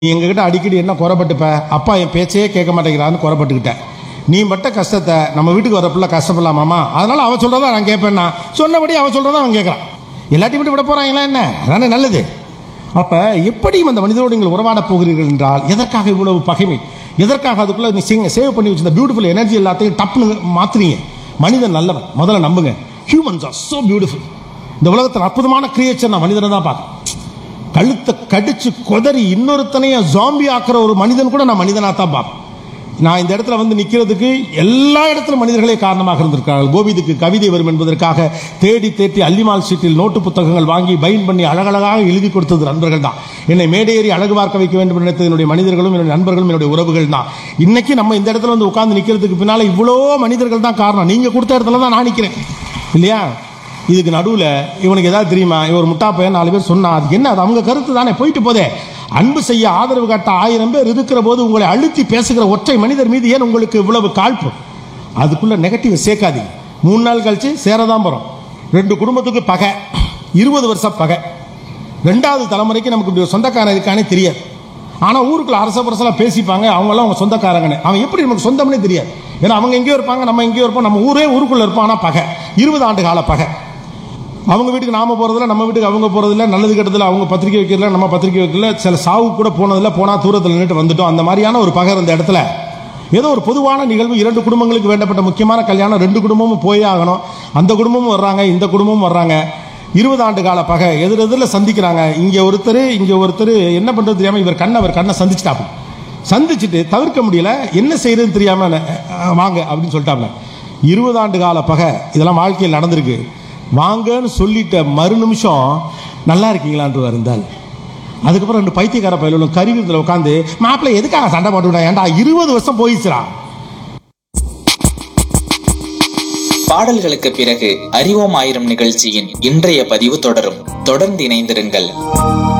நீ எங்ககிட்ட அடிக்கடி என்ன குறைப்பட்டுப்ப அப்பா என் பேச்சையே கேட்க மாட்டேங்கிறான்னு குறைப்பட்டுக்கிட்ட நீ பட்ட கஷ்டத்தை நம்ம வீட்டுக்கு வர பிள்ளை கஷ்டப்படலாமாமா அதனால அவன் சொல்றதா நான் கேட்பேன்னா சொன்னபடி அவன் சொல்றதா அவன் கேட்கறான் எல்லாத்தையும் விட்டு விட போறாங்களா என்ன அதானே நல்லது அப்ப எப்படியும் அந்த மனிதரோடு நீங்கள் உறவாடப் போகிறீர்கள் என்றால் எதற்காக இவ்வளவு பகைமை எதற்காக அதுக்குள்ள நீ சேவ் பண்ணி வச்சிருந்த பியூட்டிஃபுல் எனர்ஜி எல்லாத்தையும் டப்புன்னு மாத்துறீங்க மனிதன் நல்லவன் முதல்ல நம்புங்க ஹியூமன்ஸ் ஆர் so பியூட்டிஃபுல் இந்த உலகத்தில் அற்புதமான கிரியேச்சர் நான் மனிதனை தான் பார்க்கறேன் கழுத்தை கடிச்சு கொதறி இன்னொருத்தனையும் ஜாம்பி ஆக்குற ஒரு மனிதன் கூட நான் மனிதனாக தான் பார்ப்பேன் நான் இந்த இடத்துல வந்து நிற்கிறதுக்கு எல்லா இடத்திலும் மனிதர்களே காரணமாக இருந்திருக்கார்கள் கோவிதுக்கு கவிதை வரும் என்பதற்காக தேடி தேடி அல்லிமால் சீட்டில் நோட்டு புத்தகங்கள் வாங்கி பைன் பண்ணி அழகழகாக எழுதி கொடுத்தது நண்பர்கள் தான் என்னை மேடையேறி அழகு பார்க்க வைக்க வேண்டும் என்று நினைத்தது என்னுடைய மனிதர்களும் என்னுடைய நண்பர்களும் என்னுடைய உறவுகள் தான் இன்னைக்கு நம்ம இந்த இடத்துல வந்து உட்கார்ந்து நிற்கிறதுக்கு பின்னால இவ்வளோ மனிதர்கள் தான் காரணம் நீங்க கொடுத்த இடத்துல தான் நான் நிற்கிறேன் இல்லையா இதுக்கு நடுவில் இவனுக்கு ஏதாவது தெரியுமா இவர் முட்டா பையன் நாலு பேர் சொன்னா அதுக்கு என்ன அது அவங்க கருத்து தானே போயிட்டு போதே அன்பு செய்ய ஆதரவு காட்ட ஆயிரம் பேர் இருக்கிற போது உங்களை அழுத்தி பேசுகிற ஒற்றை மனிதர் மீது ஏன் உங்களுக்கு இவ்வளவு காழ்ப்பு அதுக்குள்ள நெகட்டிவ் சேர்க்காதீங்க மூணு நாள் கழிச்சு சேரதான் போறோம் ரெண்டு குடும்பத்துக்கு பகை இருபது வருஷம் பகை ரெண்டாவது தலைமுறைக்கு நமக்கு இப்படி ஒரு சொந்தக்காரன் இருக்கானே தெரியாது ஆனா ஊருக்குள்ள அரச பரசலா பேசிப்பாங்க அவங்கெல்லாம் அவங்க சொந்தக்காரங்கன்னு அவன் எப்படி நமக்கு சொந்தம்னே தெரியாது ஏன்னா அவங்க எங்கேயோ இருப்பாங்க நம்ம எங்கேயோ இருப்போம் நம்ம ஊரே ஊருக்குள்ள இருப்போம் ஆனா பகை இருபது ஆண்டு கால பகை அவங்க வீட்டுக்கு நாம போறதில்ல நம்ம வீட்டுக்கு அவங்க போறதில்ல நல்லது கெட்டதில்ல அவங்க பத்திரிக்கை வைக்கிறதுல நம்ம பத்திரிக்கை வைக்கல சில சாவு கூட போனதில்ல போனா தூரத்தில் நின்றுட்டு வந்துட்டோம் அந்த மாதிரியான ஒரு பகை இந்த இடத்துல ஏதோ ஒரு பொதுவான நிகழ்வு இரண்டு குடும்பங்களுக்கு வேண்டப்பட்ட முக்கியமான கல்யாணம் ரெண்டு குடும்பமும் போயே ஆகணும் அந்த குடும்பமும் வர்றாங்க இந்த குடும்பமும் வர்றாங்க இருபது ஆண்டு கால பகை எதிர் எதிரில் சந்திக்கிறாங்க இங்க ஒருத்தர் இங்க ஒருத்தர் என்ன பண்றது தெரியாம இவர் கண்ணை அவர் கண்ணை சந்திச்சிட்டாப்பு சந்திச்சுட்டு தவிர்க்க முடியல என்ன செய்யறதுன்னு தெரியாம அஹ், வாங்க அப்படின்னு சொல்லிட்டாங்க இருபது ஆண்டு கால பகை இதெல்லாம் வாழ்க்கையில் நடந்திருக்கு வாங்கன்னு சொல்லிட்ட மறு நிமிஷம் நல்லா இருக்கீங்களான்னு இருந்தால் அதுக்கப்புறம் ரெண்டு பைத்தியக்கார பயிலும் கருவிரத்தில் உட்காந்து மாப்பிள்ளை எதுக்காக சண்டை போட்டுவிட்டா ஏன்டா இருபது வருஷம் போயிடுச்சுடா பாடல்களுக்கு பிறகு அறிவோம் ஆயிரம் நிகழ்ச்சியின் இன்றைய பதிவு தொடரும் தொடர்ந்து இணைந்திருங்கள்